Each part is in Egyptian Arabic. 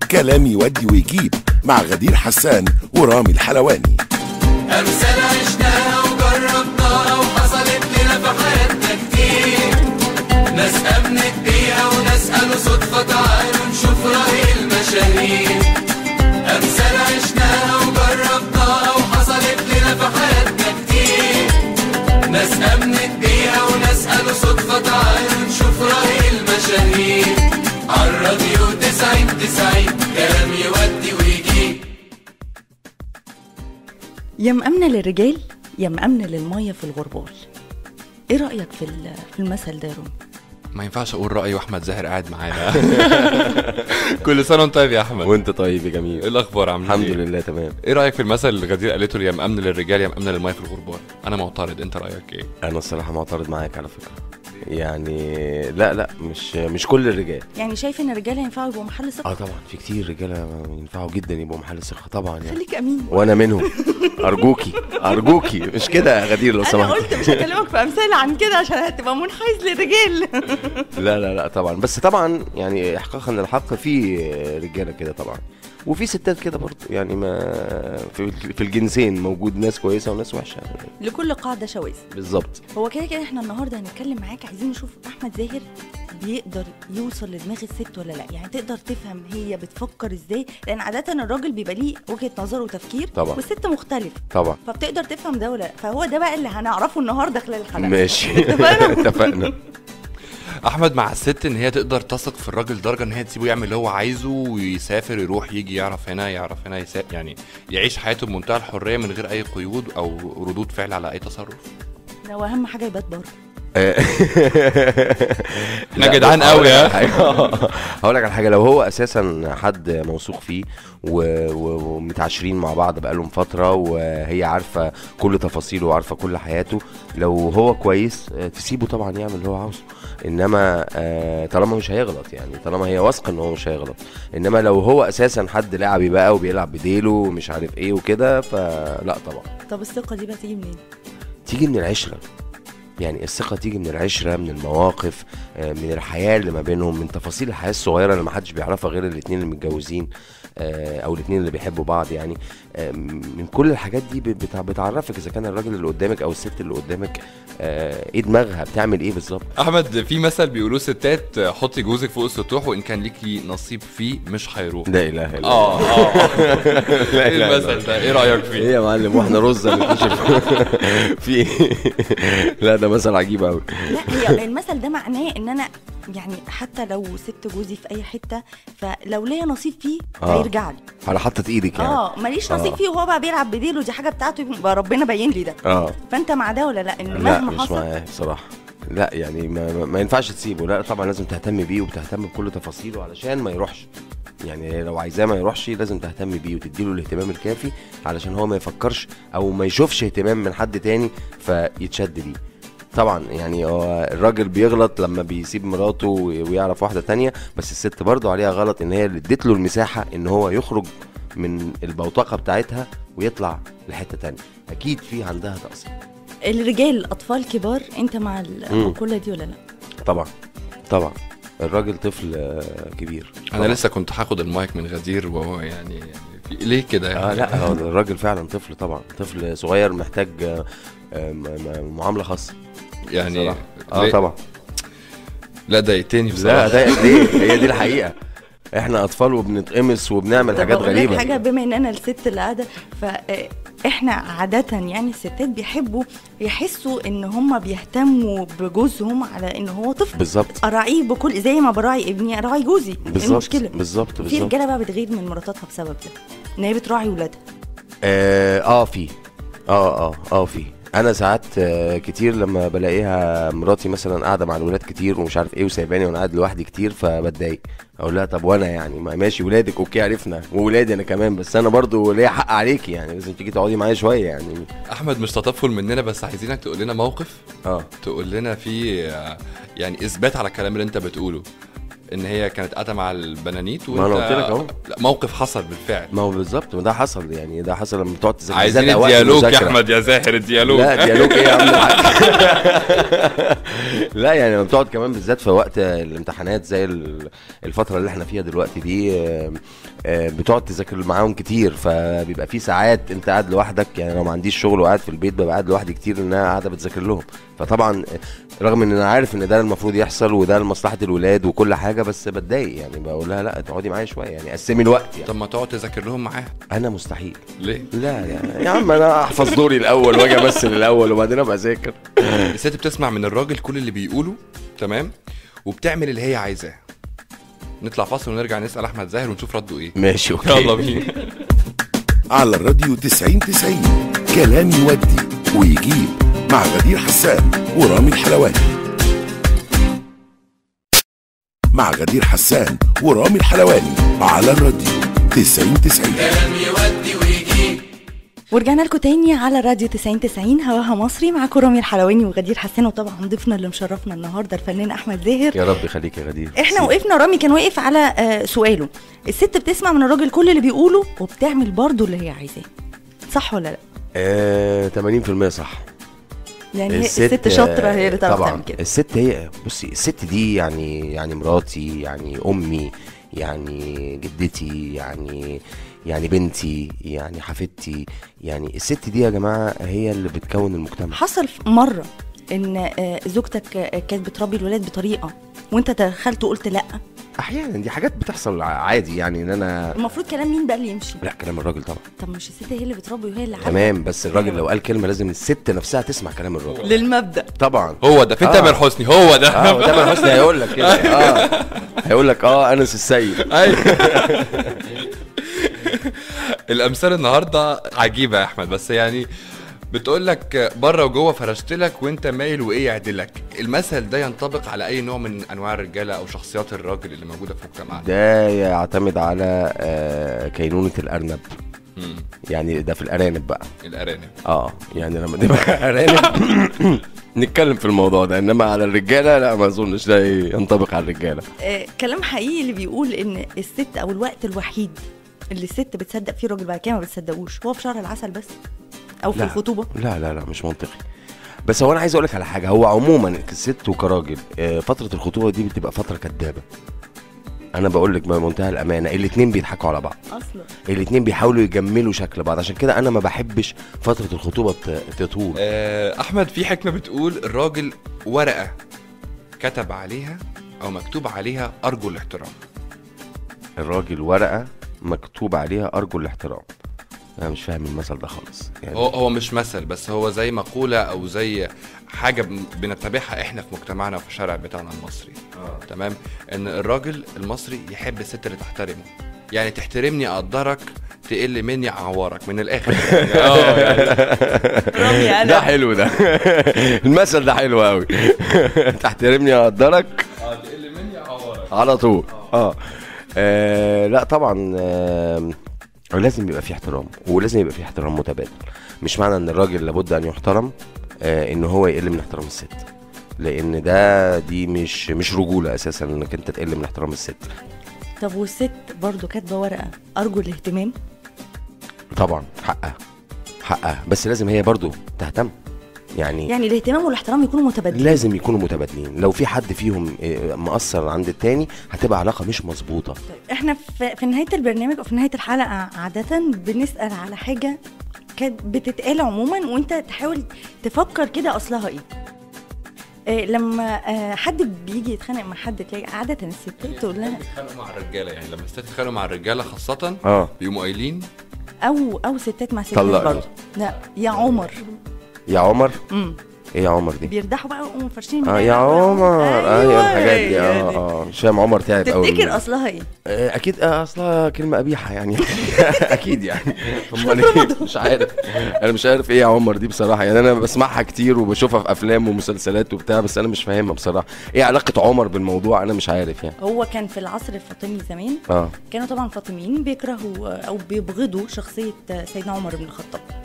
كلام يودي ويجيب مع غدير حسان ورامي الحلواني أمثال عشناها وجربناها وحصلت لنا في حياتنا كتير ناس آمنت بيها وناس قالوا صدفة تعالوا نشوف رأي المشاهير أمثال عشناها وجربناها وحصلت لنا في حياتنا كتير ناس آمنت بيها وناس قالوا صدفة تعالوا نشوف رأي المشاهير عالراديو تسعين تسعين كلام يودي ويجيب يا مأمنة للرجال يا مأمنة للمية في الغربال ايه رأيك في ال- في المثل ده يا رومي؟ ما ينفعش اقول رايي واحمد زاهر قاعد معانا كل سنه وانت طيب يا احمد وانت طيب يا ايه جميل الاخبار عامل الحمد إيه؟ لله تمام ايه رايك في المثل اللي غدير قالته لي يا مأمن للرجال يا مأمن للميه في الغربال انا معترض انت رايك ايه انا الصراحه معترض معاك على فكره يعني لا لا مش مش كل الرجال يعني شايف ان الرجاله ينفعوا يبقوا محل ثقه اه طبعا في كتير رجاله ينفعوا جدا يبقوا محل ثقه طبعا يعني خليك امين وانا منهم ارجوكي ارجوكي مش كده يا غدير لو انا سمحت قلت مش هكلمك في امثال عن كده عشان هتبقى منحاز للرجال لا لا لا طبعا بس طبعا يعني احقاقا للحق في رجاله كده طبعا وفي ستات كده برضه يعني ما في, في الجنسين موجود ناس كويسه وناس وحشه لكل قاعده شواذ بالظبط هو كده كده احنا النهارده هنتكلم معاك عايزين نشوف احمد زاهر بيقدر يوصل لدماغ الست ولا لا يعني تقدر تفهم هي بتفكر ازاي لان عاده الراجل بيبقى ليه وجهه نظر وتفكير طبعا. والست مختلف طبعا فبتقدر تفهم ده ولا لا فهو ده بقى اللي هنعرفه النهارده خلال الحلقه ماشي اتفقنا؟ اتفقنا احمد مع الست ان هي تقدر تثق في الراجل لدرجه ان هي تسيبه يعمل اللي هو عايزه ويسافر يروح يجي يعرف هنا يعرف هنا يسافر يعني يعيش حياته بمنتهى الحريه من غير اي قيود او ردود فعل على اي تصرف لو اهم حاجه يبات بره احنا لا، جدعان هقول قوي، لك ها؟ على حاجة- هقول لك على حاجه لو هو اساسا حد موثوق فيه و- و- ومتعاشرين مع بعض بقالهم فتره وهي عارفه كل تفاصيله وعارفه كل حياته لو هو كويس آه، تسيبه طبعا يعمل اللي هو عاوزه انما آه، طالما مش هيغلط يعني طالما هي واثقه ان هو مش هيغلط انما لو هو اساسا حد لعبي بقى وبيلعب بديله ومش عارف ايه وكده فلا طبعا طب الثقه دي بقى تيجي منين تيجي من العشرة يعني الثقة تيجي من العشرة من المواقف آه، من الحياة اللي ما بينهم من تفاصيل الحياة الصغيرة اللي محدش بيعرفها غير الاتنين اللي متجوزين آه، أو الاتنين اللي بيحبوا بعض يعني آه، من كل الحاجات دي بتع- بتعرفك إذا كان الراجل اللي قدامك أو الست اللي قدامك آه، إيه دماغها بتعمل إيه بالظبط احمد في مثل بيقولوه ستات حطي جوزك فوق السطوح وان كان ليكي نصيب فيه مش هيروح لا إله إلا اه اه لا ايه إله إلا المثل ده ايه رايك ايه فيه يا معلم واحنا رز نكتشف في إيه؟ لا ده مثل عجيب قوي لا هي المثل ده معناه ان انا يعني حتى لو سبت جوزي في اي حته فلو ليا نصيب فيه آه. هيرجع لي على حطة ايدك يعني اه ماليش نصيب آه. فيه وهو بقى بيلعب بديله دي حاجه بتاعته يبقى ربنا باين لي ده اه فانت مع ده ولا لا ان لا مهما مش حصل معاه بصراحة لا يعني ما, ما- ما ينفعش تسيبه لا طبعا لازم تهتم بيه وبتهتم بكل تفاصيله علشان ما يروحش يعني لو عايزاه ما يروحش لازم تهتم بيه وتديله الاهتمام الكافي علشان هو ما يفكرش او ما يشوفش اهتمام من حد تاني فيتشد ليه طبعا يعني هو الراجل بيغلط لما بيسيب مراته وي- ويعرف واحدة تانية بس الست برضه عليها غلط ان هي اللي ادت له المساحة ان هو يخرج من البوتقة بتاعتها ويطلع لحتة تانية اكيد في عندها تقصير الرجال اطفال كبار انت مع المقوله دي ولا لا طبعا طبعا الراجل طفل آه، كبير انا لسه كنت هاخد المايك من غدير وهو يعني, يعني في ليه كده يعني اه لا هو الراجل فعلا طفل طبعا طفل صغير محتاج آه، آه، م- م- معامله خاصه يعني بصراحة. اه ليه- طبعا لا ضايقتني لا بصراحه ده ليه هي دي الحقيقه احنا اطفال وبنتقمص وبنعمل طب حاجات أقول لك غريبه حاجه بما ان انا الست اللي قاعده فاحنا عاده يعني الستات بيحبوا يحسوا ان هم بيهتموا بجوزهم على ان هو طفل بالظبط اراعيه بكل زي ما براعي ابني اراعي جوزي إيه بالظبط المشكله بالظبط في بالظبط رجاله بقى بتغير من مراتاتها بسبب ده ان هي بتراعي ولادها اه اه في اه اه اه في انا ساعات آه، كتير لما بلاقيها مراتي مثلا قاعده مع الولاد كتير ومش عارف ايه وسايباني وانا قاعد لوحدي كتير فبتضايق اقول لها طب وانا يعني ما ماشي ولادك اوكي عرفنا وولادي انا كمان بس انا برضو ليا حق عليكي يعني لازم تيجي تقعدي معايا شويه يعني احمد مش تطفل مننا بس عايزينك تقول لنا موقف اه تقول لنا فيه آه، يعني اثبات على الكلام اللي انت بتقوله ان هي كانت قاعده على البنانيت ما أنا وانت- قلت لك أهو. لا، موقف حصل بالفعل ما هو بالظبط ما ده حصل يعني ده حصل لما تقعد تذاكر عايزين بالذات أوقات الديالوج يا المذاكرة. احمد يا زاهر الديالوج لا ديالوج ايه يا عم الحاج؟ لا يعني لما بتقعد كمان بالذات في وقت الامتحانات زي ال- الفتره اللي احنا فيها دلوقتي دي آه، آه، بتقعد تذاكر معاهم كتير فبيبقى في ساعات انت قاعد لوحدك يعني لو ما عنديش شغل وقاعد في البيت ببقى قاعد لوحدي كتير ان انا قاعده بتذاكر لهم فطبعا آه، رغم ان انا عارف ان ده المفروض يحصل وده لمصلحه الولاد وكل حاجه بس بتضايق يعني بقول لها لا تقعدي معايا شويه يعني قسمي الوقت يعني طب ما تقعد تذاكر لهم معاها انا مستحيل ليه؟ لا يا, يا عم انا احفظ دوري الاول واجي امثل الاول وبعدين ابقى اذاكر الست بتسمع من الراجل كل اللي بيقوله تمام وبتعمل اللي هي عايزاه نطلع فاصل ونرجع نسال احمد زاهر ونشوف رده ايه ماشي اوكي يلا بينا على الراديو 90 90 كلام يودي ويجيب مع غدير حسان ورامي الحلواني مع غدير حسان ورامي الحلواني على الراديو 90 90 كلام يودي ويجيب ورجعنا لكم تاني على راديو 90 90 هواها مصري مع رامي الحلواني وغدير حسان وطبعا ضيفنا اللي مشرفنا النهارده الفنان احمد زاهر يا رب يخليك يا غدير احنا وقفنا رامي كان واقف على آه، سؤاله الست بتسمع من الراجل كل اللي بيقوله وبتعمل برضه اللي هي عايزاه صح ولا لا آه 80% صح يعني هي الست شاطره هي اللي تعرف طبعا تعمل كده الست هي بصي الست دي يعني يعني مراتي يعني امي يعني جدتي يعني يعني بنتي يعني حفيدتي يعني الست دي يا جماعه هي اللي بتكون المجتمع حصل في مره ان آه، زوجتك آه، كانت بتربي الولاد بطريقه وانت دخلت وقلت لا احيانا دي حاجات بتحصل عادي يعني ان انا المفروض كلام مين بقى اللي يمشي لا كلام الراجل طبعا طب مش الست هي اللي بتربي وهي اللي عارفة؟ تمام بس الراجل لو قال كلمه لازم الست نفسها تسمع كلام الراجل للمبدا طبعا هو ده فين آه. تامر حسني هو ده اه تامر حسني هيقول لك كده اه هيقول لك اه انس السيد ايوه الامثال النهارده عجيبه يا احمد بس يعني بتقول لك بره وجوه فرشت لك وانت مايل وايه يعدلك المثل ده ينطبق على اي نوع من انواع الرجاله او شخصيات الراجل اللي موجوده في مجتمعنا ده يعتمد على آه كينونة الأرنب مم. يعني ده في الأرانب بقى الارانب اه يعني لما نبقى أرانب نتكلم في الموضوع ده انما على الرجاله لا ما اظنش ده ينطبق على الرجاله آه، كلام حقيقي اللي بيقول ان الست او الوقت الوحيد اللي الست بتصدق فيه الراجل بعد كده ما بتصدقوش هو في شهر العسل بس او في لا. الخطوبه لا لا لا مش منطقي بس هو انا عايز اقول لك على حاجه هو عموما كست وكراجل آه، فتره الخطوبه دي بتبقى فتره كدابه انا بقول لك بمنتهى الامانه الاتنين بيضحكوا على بعض اصلا الاتنين بيحاولوا يجملوا شكل بعض عشان كده انا ما بحبش فتره الخطوبه ت- تطول آه، احمد في حكمه بتقول الراجل ورقه كتب عليها او مكتوب عليها ارجو الاحترام الراجل ورقه مكتوب عليها ارجو الاحترام انا مش فاهم المثل ده خالص يعني هو هو مش مثل بس هو زي مقوله او زي حاجه بن- بنتبعها احنا في مجتمعنا وفي الشارع بتاعنا المصري آه. تمام ان الراجل المصري يحب الست اللي تحترمه يعني تحترمني اقدرك تقل مني اعورك من الاخر يعني اه يعني رامي ده انا حلو ده المثل ده حلو قوي تحترمني اقدرك تقل مني اعورك على طول اه, آه لا طبعا آه لازم يبقى في احترام ولازم يبقى في احترام متبادل مش معنى ان الراجل لابد ان يحترم آه ان هو يقل من احترام الست لان ده دي مش مش رجوله اساسا انك انت تقل من احترام الست طب والست برضو كاتبه ورقه ارجو الاهتمام طبعا حقها حقها بس لازم هي برضو تهتم يعني يعني الاهتمام والاحترام يكونوا متبادلين لازم يكونوا متبادلين لو في حد فيهم آه، مقصر عند التاني هتبقى علاقه مش مظبوطه طيب احنا في, في نهايه البرنامج او في نهايه الحلقه عاده بنسال على حاجه كانت بتتقال عموما وانت تحاول تفكر كده اصلها ايه آه لما آه حد بيجي يتخانق مع حد تلاقي عاده الستات تقول لها بيتخانقوا مع الرجاله يعني لما الستات يتخانقوا مع الرجاله خاصه اه بيقوموا قايلين او او ستات مع ستات طلقني. برضه لا يا عمر يا عمر امم ايه يا عمر دي بيردحوا بقى ويقوموا فرشين اه يا عمر ايوه الحاجات دي يعني. اه اه مش فاهم عمر تعب قوي تفتكر اصلها ايه؟ آه، اكيد آه، اصلها كلمه قبيحه يعني اكيد يعني امال ايه مش عارف انا مش عارف ايه يا عمر دي بصراحه يعني انا بسمعها كتير وبشوفها في افلام ومسلسلات وبتاع بس انا مش فاهمها بصراحه ايه علاقه عمر بالموضوع انا مش عارف يعني هو كان في العصر الفاطمي زمان اه كانوا طبعا فاطميين بيكرهوا او بيبغضوا شخصيه سيدنا عمر بن الخطاب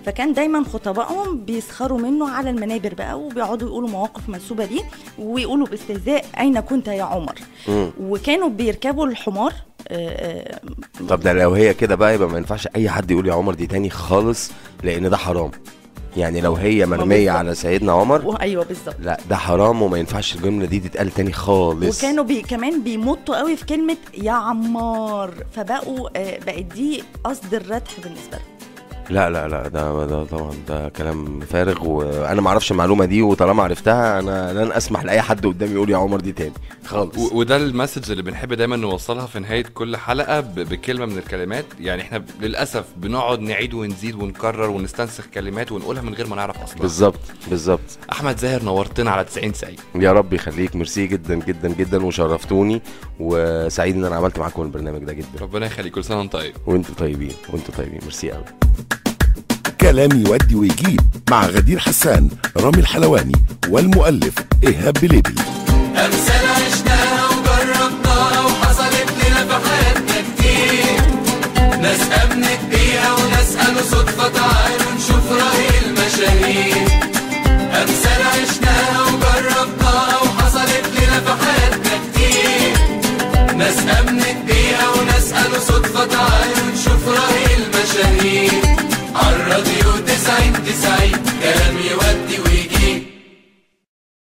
فكان دايما خطبائهم بيسخروا منه على المنابر بقى وبيقعدوا يقولوا مواقف منسوبه ليه ويقولوا باستهزاء اين كنت يا عمر مم. وكانوا بيركبوا الحمار آه، آه، طب ده لو هي كده بقى يبقى ما ينفعش اي حد يقول يا عمر دي تاني خالص لان ده حرام يعني لو هي مرميه بالظبط. على سيدنا عمر وايوه بالظبط لا ده حرام وما ينفعش الجمله دي تتقال تاني خالص وكانوا بي كمان بيمطوا قوي في كلمه يا عمار فبقوا آه، بقت دي قصد الردح بالنسبه لهم لا لا لا ده ده طبعا ده كلام فارغ وانا ما اعرفش المعلومه دي وطالما عرفتها انا لن اسمح لاي حد قدامي يقول يا عمر دي تاني خالص و- وده المسج اللي بنحب دايما نوصلها في نهايه كل حلقه ب- بكلمه من الكلمات يعني احنا ب- للاسف بنقعد نعيد ونزيد ونكرر ونستنسخ كلمات ونقولها من غير ما نعرف اصلا بالظبط بالظبط احمد زاهر نورتنا على 90 سعيد يا رب يخليك ميرسي جدا جدا جدا وشرفتوني وسعيد ان انا عملت معاكم البرنامج ده جدا ربنا يخليك كل سنه وانت طيب وانتوا طيبين وانتوا طيبين ميرسي قوي كلام يودي ويجيب مع غدير حسان رامي الحلواني والمؤلف إيهاب بليبي أمثال عشناها وجربناها وحصلت لنا في حياتنا كتير ناس آمنت بيها وناس قالوا صدفة تعالوا نشوف رأي المشاهير أمثال عشناها وجربناها وحصلت لنا في حياتنا كتير ناس آمنت بيها وناس قالوا صدفة تعالوا نشوف رأي المشاهير عالراديو تسعين تسعين كلام